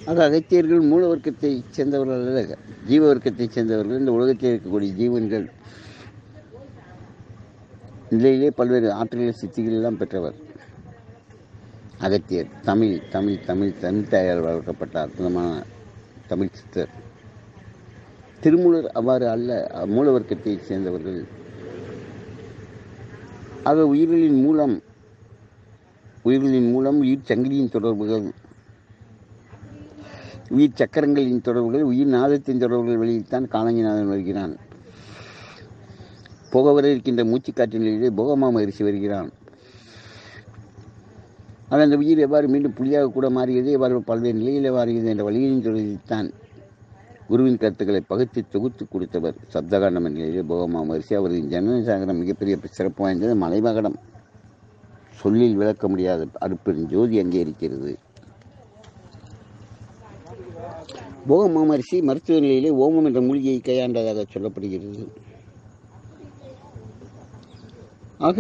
ஆக அகத்தியர்கள் மூல வர்க்கத்தைச் சேர்ந்தவர்கள் அல்ல ஜீவ வர்க்கத்தைச் சேர்ந்தவர்கள் இந்த உலகத்தில் இருக்கக்கூடிய ஜீவன்கள் நிலையிலே பல்வேறு ஆற்றல்கள் சித்திகள் எல்லாம் பெற்றவர் அகத்தியர் தமிழ் தமிழ் தமிழ் தமிழ் தாயால் வளர்க்கப்பட்ட அற்புதமான தமிழ் சித்தர் திருமூலர் அவ்வாறு அல்ல மூல வர்க்கத்தைச் சேர்ந்தவர்கள் ஆக உயிர்களின் மூலம் உயிர்களின் மூலம் உயிர் சங்கிலியின் தொடர்புகள் உயிர் சக்கரங்களின் தொடர்புகள் உயிர் நாதத்தின் தொடர்புகள் வெளியில்தான் காலங்கிநாதன் வருகிறான் போக வர இருக்கின்ற மூச்சுக்காற்று நிலையிலே போகமா மகிழ்ச்சி வருகிறான் ஆனால் அந்த உயிர் எவ்வாறு மீண்டும் புலியாக கூட மாறியது எவ்வாறு பல்வேறு நிலையில் மாறியது என்ற வழியின் தொடர்பில்தான் குருவின் கருத்துக்களை பகுத்து தொகுத்து கொடுத்தவர் சப்தகாண்டம் என்ற நிலையிலே போகமா மகிழ்ச்சி அவரது ஜனன சாகரம் மிகப்பெரிய சிறப்பு வாய்ந்தது மலைமகடம் சொல்லில் விளக்க முடியாத அருப்பெரும் ஜோதி அங்கே இருக்கிறது போக மாமரிசி மருத்துவ நிலையிலே ஓமம் என்ற மூலிகையை கையாண்டதாக சொல்லப்படுகிறது ஆக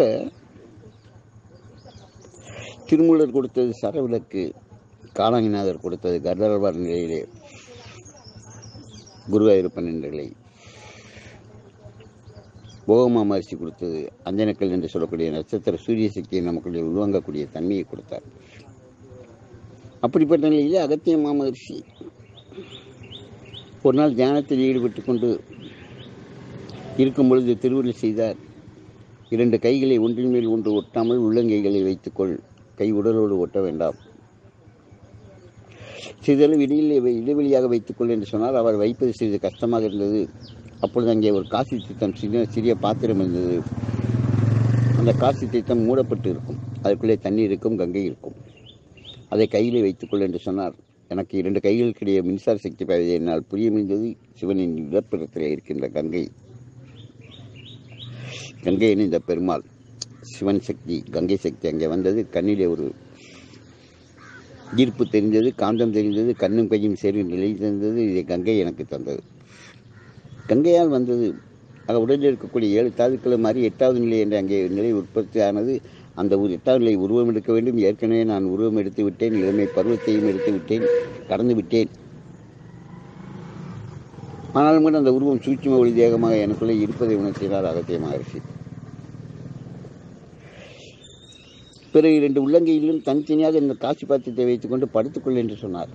திருமூலர் கொடுத்தது சரவிளக்கு காலாங்கிநாதர் கொடுத்தது கர்தரவார் நிலையிலே குருவாயூரப்பன் என்ற நிலை போகமா மகர்ஷி கொடுத்தது அஞ்சனக்கல் என்று சொல்லக்கூடிய நட்சத்திர சூரிய சக்தியை நமக்குள்ளே உள்வாங்கக்கூடிய தன்மையை கொடுத்தார் அப்படிப்பட்ட நிலையிலே அகத்திய மாமகர்ஷி ஒரு நாள் தியானத்தில் ஈடுபட்டு கொண்டு இருக்கும் பொழுது திருவுருள் செய்தார் இரண்டு கைகளை ஒன்றின் மேல் ஒன்று ஒட்டாமல் உள்ளங்கைகளை வைத்துக்கொள் கை உடலோடு ஒட்ட வேண்டாம் சிறிதளவு இடையிலே இடைவெளியாக வைத்துக்கொள் என்று சொன்னால் அவர் வைப்பது சிறிது கஷ்டமாக இருந்தது அப்பொழுது அங்கே ஒரு காசி திட்டம் சிறிய சிறிய பாத்திரம் இருந்தது அந்த காசி திட்டம் மூடப்பட்டு இருக்கும் அதற்குள்ளே தண்ணீர் இருக்கும் கங்கை இருக்கும் அதை கையிலே வைத்துக்கொள் என்று சொன்னார் எனக்கு இரண்டு கைகளுக்கிடையே மின்சார சக்தி பாய்வதை என்னால் புரிய முடிந்தது சிவனின் இடப்பிடத்தில் இருக்கின்ற கங்கை கங்கை இந்த பெருமாள் சிவன் சக்தி கங்கை சக்தி அங்கே வந்தது கண்ணிலே ஒரு ஈர்ப்பு தெரிந்தது காந்தம் தெரிந்தது கண்ணும் கையும் சேரும் நிலை தெரிந்தது இதை கங்கை எனக்கு தந்தது கங்கையால் வந்தது ஆக உடலில் இருக்கக்கூடிய ஏழு தாதுக்களை மாதிரி எட்டாவது நிலை என்ற அங்கே நிலை உற்பத்தி ஆனது அந்த ஒரு எட்டாவது நிலை உருவம் எடுக்க வேண்டும் ஏற்கனவே நான் உருவம் எடுத்து விட்டேன் இளமை பருவத்தையும் எடுத்து விட்டேன் கடந்து விட்டேன் ஆனாலும் கூட அந்த உருவம் சூட்சும ஒளி தேகமாக எனக்குள்ளே இருப்பதை உணர்த்தினார் அகத்திய மகர்ஷி பிறகு இரண்டு உள்ளங்கையிலும் தனித்தனியாக இந்த காட்சி பாத்திரத்தை வைத்துக்கொண்டு படுத்துக்கொள் என்று சொன்னார்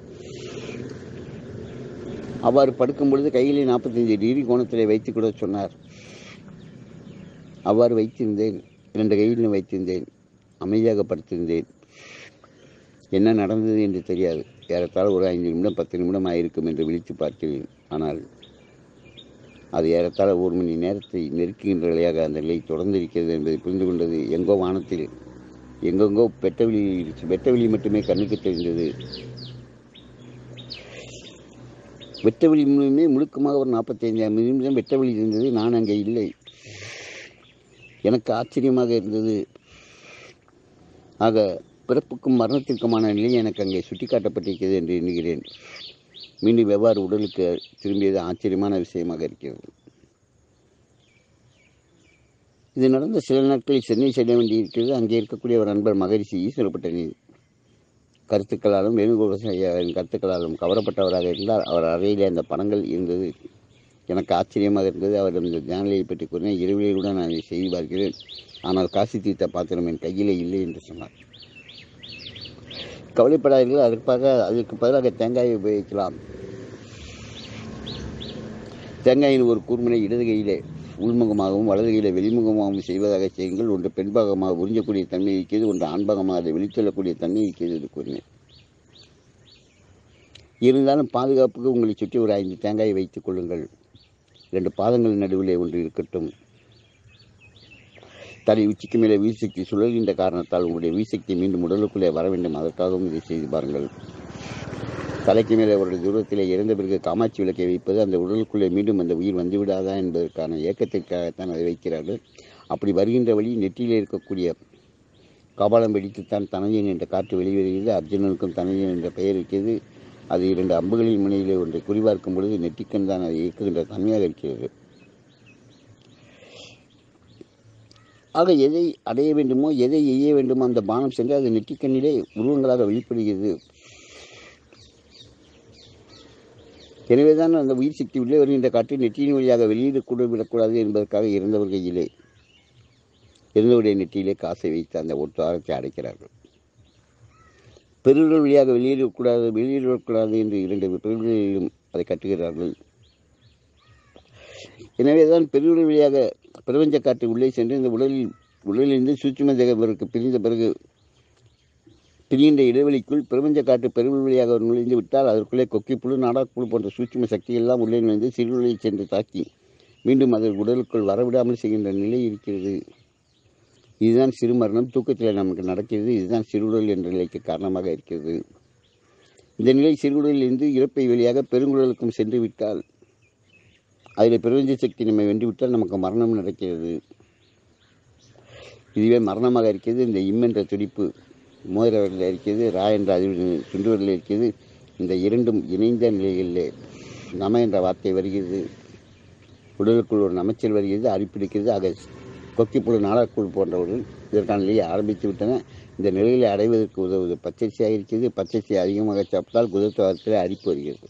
அவ்வாறு படுக்கும் பொழுது கையிலே நாற்பத்தைந்து டிகிரி கோணத்திலே வைத்துக் கூட சொன்னார் அவ்வாறு வைத்திருந்தேன் இரண்டு கையிலும் வைத்திருந்தேன் அமைதியாக படுத்திருந்தேன் என்ன நடந்தது என்று தெரியாது ஏறத்தாழ ஒரு ஐந்து நிமிடம் பத்து நிமிடம் ஆயிருக்கும் என்று விழித்து பார்க்கிறேன் ஆனால் அது ஏறத்தாழ ஒரு மணி நேரத்தை நெருக்குகின்ற நிலையாக அந்த நிலை தொடர்ந்து இருக்கிறது என்பதை புரிந்து கொண்டது எங்கோ வானத்தில் எங்கெங்கோ வெட்டவெளி வெட்டவெளி மட்டுமே கண்ணுக்கு தெரிந்தது வெட்டவெளி முழுமே முழுக்கமாக ஒரு நாற்பத்தைந்து நிமிடம் வெட்டவெளி இருந்தது நான் அங்கே இல்லை எனக்கு ஆச்சரியமாக இருந்தது ஆக பிறப்புக்கும் மரணத்திற்குமான நிலை எனக்கு அங்கே சுட்டிக்காட்டப்பட்டிருக்கிறது என்று எண்ணுகிறேன் மீண்டும் எவ்வாறு உடலுக்கு திரும்பியது ஆச்சரியமான விஷயமாக இருக்கிறது இது நடந்த சில நாட்களில் சென்னை செல்ல வேண்டியிருக்கிறது அங்கே இருக்கக்கூடிய ஒரு நண்பர் மகரிஷி ஈஸ்வரப்பட்டனி கருத்துக்களாலும் வேணுகோபாலின் கருத்துக்களாலும் கவரப்பட்டவராக இருந்தால் அவர் அறையிலே அந்த படங்கள் இருந்தது எனக்கு ஆச்சரியமாக இருந்தது அவர் இந்த தியானலையை பற்றி கூறினேன் இரவிலே கூட நான் இதை செய்து பார்க்கிறேன் ஆனால் காசி தீர்த்த பாத்திரம் என் கையிலே இல்லை என்று சொன்னார் கவலைப்படாதீர்கள் அதற்காக அதற்கு பதிலாக தேங்காயை உபயோகிக்கலாம் தேங்காயின் ஒரு கூர்மனை இடது கையிலே உள்முகமாகவும் வலது கையிலே வெளிமுகமாகவும் செய்வதாக செய்யுங்கள் ஒன்று பெண்பாகமாக உறிஞ்சக்கூடிய தன்மை இருக்கிறது ஒன்று ஆண்பாகமாக அதை வெளிச்சொல்லக்கூடிய தன்மை இருக்கிறது என்று கூறினேன் இருந்தாலும் பாதுகாப்புக்கு உங்களை சுற்றி ஒரு ஐந்து தேங்காயை வைத்துக் கொள்ளுங்கள் இரண்டு பாதங்கள் நடுவிலே ஒன்று இருக்கட்டும் தலை உச்சிக்கு மேலே வீசக்தி சுழல்கின்ற காரணத்தால் உங்களுடைய வீசக்தி மீண்டும் உடலுக்குள்ளே வர வேண்டும் அதற்காகவும் இதை செய்து பாருங்கள் தலைக்கு மேலே ஒரு தூரத்திலே இறந்த பிறகு காமாட்சி விளக்கை வைப்பது அந்த உடலுக்குள்ளே மீண்டும் அந்த உயிர் வந்து விடாதா என்பதற்கான இயக்கத்திற்காகத்தான் அதை வைக்கிறார்கள் அப்படி வருகின்ற வழி நெற்றியிலே இருக்கக்கூடிய கபாலம் வெடித்துத்தான் தனஞ்சன் என்ற காற்று வெளிவருகிறது அர்ஜுனனுக்கும் தனஞ்சன் என்ற பெயர் இருக்கிறது அது இரண்டு அம்புகளின் முனையிலே ஒன்றை குறிபார்க்கும் பொழுது நெற்றிக்கண் தான் அதை இயக்குகின்ற தன்மையாக இருக்கிறது ஆக எதை அடைய வேண்டுமோ எதை எய்ய வேண்டுமோ அந்த பானம் சென்று அது நெற்றிக்கண்ணிலே உருவங்களாக வெளிப்படுகிறது எனவேதான் அந்த உயிர் சக்தி உள்ளே வருகின்ற காற்றை நெற்றியின் வழியாக வெளியிடக்கூட விடக்கூடாது என்பதற்காக இறந்தவர் கையிலே இறந்தவருடைய நெற்றியிலே காசை வைத்து அந்த ஒரு துவாரத்தை அடைக்கிறார்கள் பெருவிரல் வழியாக வெளியிடக்கூடாது வெளியிடக்கூடாது என்று இரண்டு பெருவிரலிலும் அதை கட்டுகிறார்கள் எனவேதான் பெருவிரல் வழியாக பிரபஞ்ச காற்று உள்ளே சென்று இந்த உடலில் உடலிலிருந்து சூட்சும தேகவருக்கு பிரிந்த பிறகு பிரிகின்ற இடைவெளிக்குள் பிரபஞ்ச காற்று பெருவிரல் வழியாக நுழைந்து விட்டால் அதற்குள்ளே கொக்கிப்புழு நாடாப்புழு போன்ற சூட்சும சக்தி எல்லாம் உள்ளே நுழைந்து சிறுவிலை சென்று தாக்கி மீண்டும் அதன் உடலுக்குள் வரவிடாமல் செய்கின்ற நிலை இருக்கிறது இதுதான் சிறுமரணம் தூக்கத்தில் நமக்கு நடக்கிறது இதுதான் சிறுகுடல் என்ற நிலைக்கு காரணமாக இருக்கிறது இந்த நிலை சிறுகுடலிலிருந்து இறப்பை வழியாக பெருங்குடலுக்கும் சென்று விட்டால் அதில் பிரபஞ்ச சக்தி நம்மை வென்றுவிட்டால் நமக்கு மரணம் நடக்கிறது இதுவே மரணமாக இருக்கிறது இந்த இம் என்ற துடிப்பு மோதிரவரில் இருக்கிறது ரா என்ற அதிர்வு சுண்டுவரில் இருக்கிறது இந்த இரண்டும் இணைந்த நிலைகளிலே நம என்ற வார்த்தை வருகிறது உடலுக்குள் ஒரு நமச்சல் வருகிறது அரிப்பிடிக்கிறது ஆக கொக்கிப்புழு நாடாக்குள் போன்றவர்கள் இதற்கான நிலையை ஆரம்பித்து விட்டன இந்த நிலையை அடைவதற்கு உதவுவது பச்சரிசியாக இருக்கிறது பச்சரிசி அதிகமாக சாப்பிட்டால் குதத்துவத்தில் அரிப்பு வருகிறது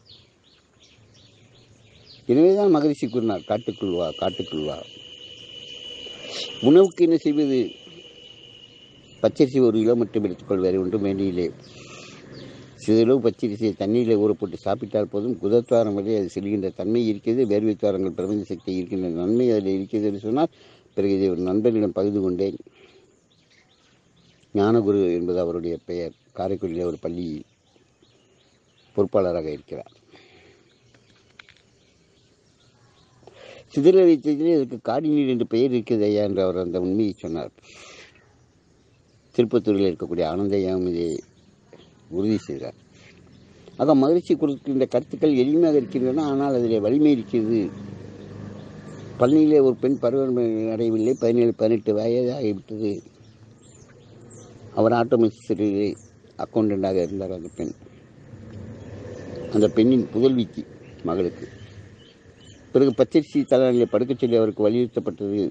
எனவேதான் மகரிஷி கூறினார் காட்டுக்குள் வா காட்டுக்குள் வா உணவுக்கு என்ன செய்வது பச்சரிசி ஒரு கிலோ மட்டும் எடுத்துக்கொள் வேறு ஒன்றும் வேண்டியில்லை சிறிதளவு பச்சரிசியை தண்ணீரில் ஊற போட்டு சாப்பிட்டால் போதும் குதத்வாரம் வரை அது செல்கின்ற தன்மை இருக்கிறது வேர்வை துவாரங்கள் பிரபஞ்ச சக்தி இருக்கின்ற நன்மை அதில் இருக்கிறது என்று சொன்னால் பிறகு இதை ஒரு நண்பனிடம் பகிர்ந்து கொண்டேன் ஞானகுரு என்பது அவருடைய பெயர் காரைக்குடியில் ஒரு பள்ளி பொறுப்பாளராக இருக்கிறார் சிதற வைத்ததிலே இதற்கு காடிநீர் என்று பெயர் இருக்கிறது ஐயா என்று அவர் அந்த உண்மையை சொன்னார் திருப்பத்தூரில் இருக்கக்கூடிய ஆனந்தையாவும் இதை உறுதி செய்தார் ஆக மகிழ்ச்சி கொடுக்கின்ற கருத்துக்கள் எளிமையாக இருக்கின்றன ஆனால் அதில் வலிமை இருக்கிறது பள்ளியிலே ஒரு பெண் பருவம் அடையவில்லை பதினேழு பதினெட்டு வயது ஆகிவிட்டது அவர் ஆட்டோமேட்டிக் அக்கௌண்டண்டாக இருந்தார் அந்த பெண் அந்த பெண்ணின் புதல்விக்கு மகளுக்கு பிறகு பச்சரிசி தலைநிலை படுக்கச் சொல்லி அவருக்கு வலியுறுத்தப்பட்டது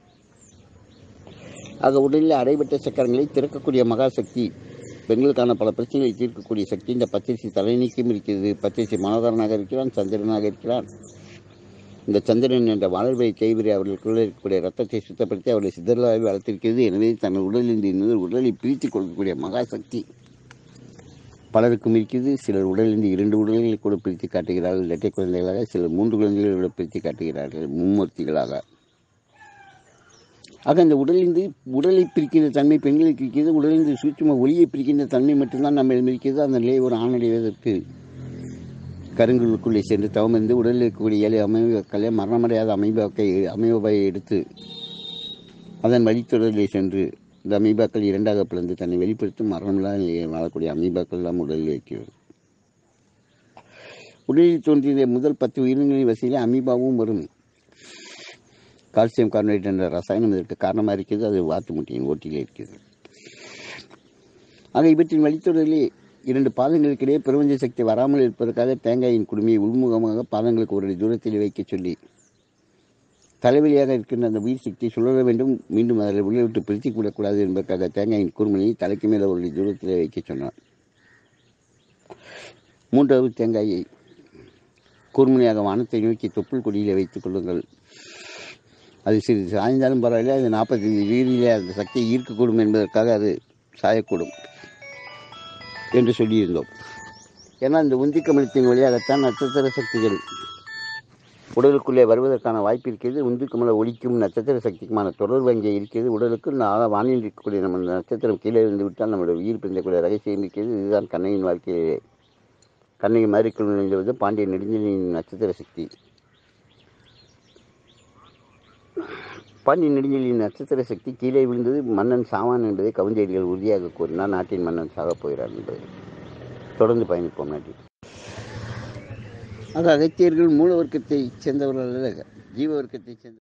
ஆக உடலில் அடைபட்ட சக்கரங்களை திறக்கக்கூடிய மகாசக்தி பெண்களுக்கான பல பிரச்சனைகளை தீர்க்கக்கூடிய சக்தி இந்த பச்சரிசி தலைநீக்கம் இருக்கிறது பச்சரிசி மனோதரனாக இருக்கிறான் சந்திரனாக இருக்கிறான் இந்த சந்திரன் என்ற வளர்வை கைவிரி அவர்களுக்குள்ளே இருக்கக்கூடிய ரத்தத்தை சுத்தப்படுத்தி அவர்களை சிதறலாக வளர்த்திருக்கிறது எனவே தன் உடலில் இன்னொரு உடலை பிரித்துக் கொள்ளக்கூடிய மகாசக்தி பலருக்கும் இருக்கிறது சிலர் உடலிருந்து இரண்டு உடல்களை கூட பிரித்து காட்டுகிறார்கள் இரட்டை குழந்தைகளாக சிலர் மூன்று குழந்தைகளை கூட பிரித்து காட்டுகிறார்கள் மும்மூர்த்திகளாக ஆக அந்த உடலிருந்து உடலை பிரிக்கின்ற தன்மை பெண்களுக்கு இருக்கிறது உடலிருந்து சூட்சும ஒளியை பிரிக்கின்ற தன்மை மட்டும்தான் நம்ம இருக்கிறது அந்த நிலையை ஒரு ஆணடைவதற்கு கருங்களுக்குள்ளே சென்று தவமிருந்து உடலில் இருக்கக்கூடிய ஏழை அமைவுகளை மரணமடையாத அமைவாக்கை அமைவாயை எடுத்து அதன் வழித்தொடரிலே சென்று இந்த அமீபாக்கள் இரண்டாக பிளந்து தன்னை வெளிப்படுத்தும் மரணமில்லா நிலையில் வாழக்கூடிய அமீபாக்கள் எல்லாம் உடலில் இருக்கிறது உடலில் தோன்றிய முதல் பத்து உயிரினங்களின் வசதியிலே அமீபாவும் வரும் கால்சியம் கார்பனேட் என்ற ரசாயனம் இதற்கு காரணமாக இருக்கிறது அது வாத்து முட்டையின் ஓட்டிலே இருக்கிறது ஆக இவற்றின் வழித்தொடரிலே இரண்டு பாதங்களுக்கிடையே பிரபஞ்ச சக்தி வராமல் இருப்பதற்காக தேங்காயின் குடுமையை உள்முகமாக பாதங்களுக்கு ஒரு தூரத்தில் வைக்கச் சொல்லி தலைவலியாக இருக்கின்ற அந்த உயிர் சக்தி சுழல வேண்டும் மீண்டும் அதில் உள்ளே விட்டு பிரித்து விடக்கூடாது என்பதற்காக தேங்காயின் கூர்மனையை தலைக்கு மேலே ஒரு தூரத்தில் வைக்க சொன்னார் மூன்றாவது தேங்காயை கூர்மனையாக வானத்தை நோக்கி தொப்புள் கொடியில் வைத்துக் கொள்ளுங்கள் அது சிறிது சாய்ந்தாலும் பரவாயில்லை அது நாற்பத்தி டிகிரியிலே அந்த சக்தியை ஈர்க்கக்கூடும் என்பதற்காக அது சாயக்கூடும் என்று சொல்லியிருந்தோம் ஏன்னா இந்த உந்தி கமலத்தின் வழியாகத்தான் நட்சத்திர சக்திகள் உடலுக்குள்ளே வருவதற்கான வாய்ப்பு இருக்கிறது உந்து கமல ஒளிக்கும் நட்சத்திர சக்திக்குமான தொடர்பு அங்கே இருக்கிறது உடலுக்கு நாள வானில் இருக்கக்கூடிய நம்ம நட்சத்திரம் கீழே இருந்து விட்டால் நம்முடைய உயிர் பிரிந்தக்கூடிய ரகசியம் இருக்கிறது இதுதான் கண்ணையின் வாழ்க்கையிலே கண்ணகி மாறிக்குள் நுழைந்தது பாண்டிய நெடுஞ்சலின் நட்சத்திர சக்தி பாண்டிய நெடுஞ்சலின் நட்சத்திர சக்தி கீழே விழுந்தது மன்னன் சாவான் என்பதை கவிஞர்கள் உறுதியாக கூறினார் நாட்டின் மன்னன் சாகப் போகிறார் என்பதை தொடர்ந்து பயணிப்போம் நாட்டில் ஆக அகத்தியர்கள் மூல வர்க்கத்தை சேர்ந்தவர்கள் அல்ல ஜீவ வர்க்கத்தை சேர்ந்த